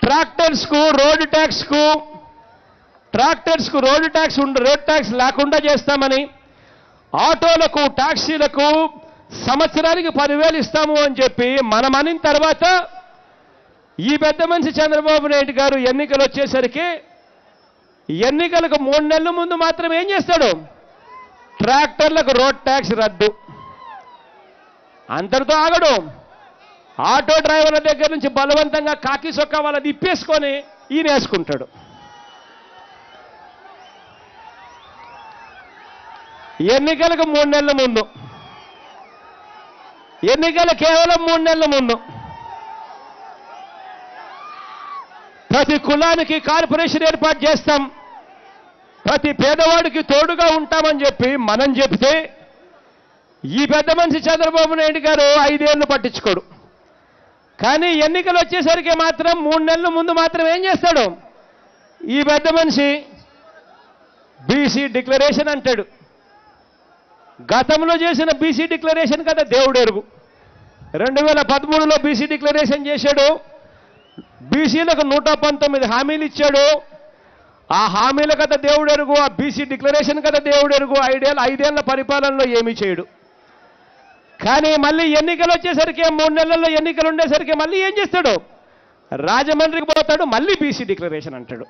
ట్రాక్టర్స్కు road ట్యాక్స్కు ట్రాక్టర్స్కు road tax ఉండ రోడ్ ట్యాక్స్ లేకుండా చేస్తామని ఆటోలకు టాక్సీలకు సంవత్సరానికి పదివేలు ఇస్తాము అని చెప్పి మనం అనిన తర్వాత ఈ పెద్ద మనిషి చంద్రబాబు నాయుడు గారు ఎన్నికలు వచ్చేసరికి ఎన్నికలకు మూడు నెలల ముందు మాత్రం ఏం చేస్తాడు ట్రాక్టర్లకు రోడ్ ట్యాక్స్ రద్దు అంతటితో ఆగడు ఆటో డ్రైవర్ల దగ్గర నుంచి బలవంతంగా కాకి సొక్క వాళ్ళది ఇప్పేసుకొని ఈయన వేసుకుంటాడు ఎన్నికలకు మూడు నెలల ముందు ఎన్నికలు కేవలం మూడు నెలల ముందు ప్రతి కులానికి కార్పొరేషన్ ఏర్పాటు చేస్తాం ప్రతి పేదవాడికి తోడుగా ఉంటామని చెప్పి మనం చెప్తే ఈ పెద్ద మనిషి చంద్రబాబు నాయుడు గారు ఐదేళ్లు పట్టించుకోడు కానీ ఎన్నికలు వచ్చేసరికి మాత్రం మూడు నెలల ముందు మాత్రం ఏం చేస్తాడు ఈ పెద్ద మనిషి బీసీ డిక్లరేషన్ అంటాడు గతంలో చేసిన బీసీ డిక్లరేషన్ కదా దేవుడు ఎరుగు రెండు వేల పదమూడులో బీసీ డిక్లరేషన్ చేశాడు బీసీలకు నూట పంతొమ్మిది హామీలు ఇచ్చాడు ఆ హామీల కథ దేవుడు ఎరుగు ఆ బీసీ డిక్లరేషన్ కథ దేవుడు ఎరుగు ఐదేళ్ళ ఐదేళ్ల పరిపాలనలో ఏమీ చేయడు కానీ మళ్ళీ ఎన్నికలు వచ్చేసరికి మూడు నెలల్లో ఎన్నికలు ఉండేసరికి మళ్ళీ ఏం చేస్తాడు రాజమండ్రికి పోతాడు మళ్ళీ బీసీ డిక్లరేషన్ అంటాడు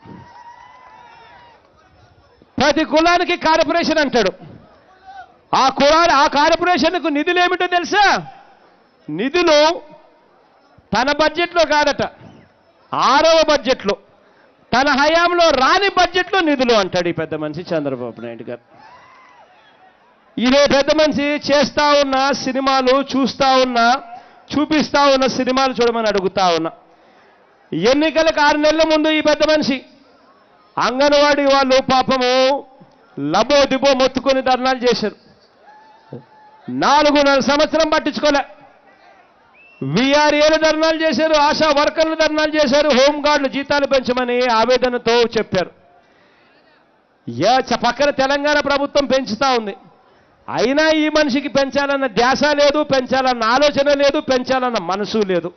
ప్రతి కులానికి కార్పొరేషన్ అంటాడు ఆ కులా ఆ కార్పొరేషన్కు నిధులు ఏమిటో తెలుసా నిధులు తన బడ్జెట్లో కాదట ఆరవ బడ్జెట్లో తన హయాంలో రాని బడ్జెట్లో నిధులు అంటాడు ఈ పెద్ద మనిషి చంద్రబాబు నాయుడు గారు ఇదే పెద్ద మనిషి చేస్తా ఉన్న సినిమాలు చూస్తా ఉన్నా చూపిస్తా ఉన్న సినిమాలు చూడమని అడుగుతా ఉన్నా ఎన్నికలకు ఆరు నెలల ముందు ఈ పెద్ద మనిషి అంగన్వాడీ వాళ్ళు పాపము లబో దిబో మొత్తుకొని ధర్నాలు చేశారు నాలుగున్నర సంవత్సరం పట్టించుకోలే విఆర్ఏలు ధర్నాలు చేశారు ఆశా వర్కర్లు ధర్నాలు చేశారు హోంగార్డులు జీతాలు పెంచమని ఆవేదనతో చెప్పారు యా చ- పక్కన తెలంగాణ ప్రభుత్వం పెంచుతా ఉంది అయినా ఈ మనిషికి పెంచాలన్న ధ్యాస లేదు పెంచాలన్న ఆలోచన లేదు పెంచాలన్న మనసు లేదు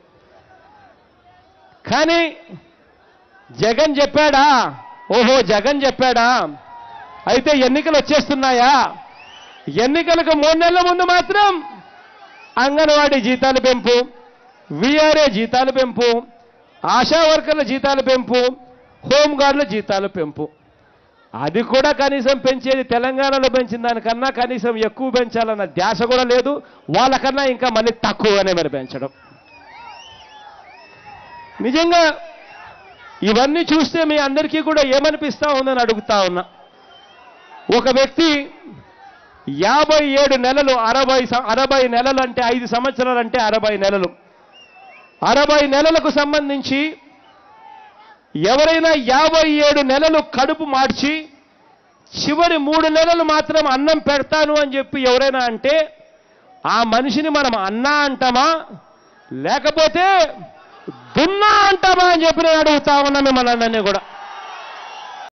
కానీ జగన్ చెప్పాడా ఓహో జగన్ చెప్పాడా అయితే ఎన్నికలు వచ్చేస్తున్నాయా ఎన్నికలకు మూడు నెలల ముందు మాత్రం అంగన్వాడీ జీతాలు పెంపు విఆర్ఏ జీతాలు పెంపు ఆశా వర్కర్ల జీతాలు పెంపు హోంగార్డుల జీతాలు పెంపు అది కూడా కనీసం పెంచేది తెలంగాణలో పెంచిన దానికన్నా కనీసం ఎక్కువ పెంచాలన్న ధ్యాస కూడా లేదు వాళ్ళకన్నా ఇంకా మళ్ళీ తక్కువగానే మరి పెంచడం నిజంగా ఇవన్నీ చూస్తే మీ అందరికీ కూడా ఏమనిపిస్తా ఉందని అడుగుతా ఉన్నా ఒక వ్యక్తి యాభై ఏడు నెలలు అరవై సం- అరవై నెలలు అంటే ఐదు సంవత్సరాలు అంటే అరవై నెలలు అరవై నెలలకు సంబంధించి ఎవరైనా యాభై ఏడు నెలలు కడుపు మార్చి చివరి మూడు నెలలు మాత్రం అన్నం పెడతాను అని చెప్పి ఎవరైనా అంటే ఆ మనిషిని మనం అన్నా అంటామా లేకపోతే దున్నా అంటామా అని చెప్పి నేను అడుగుతా ఉన్నా మిమ్మల్ని అందరినీ కూడా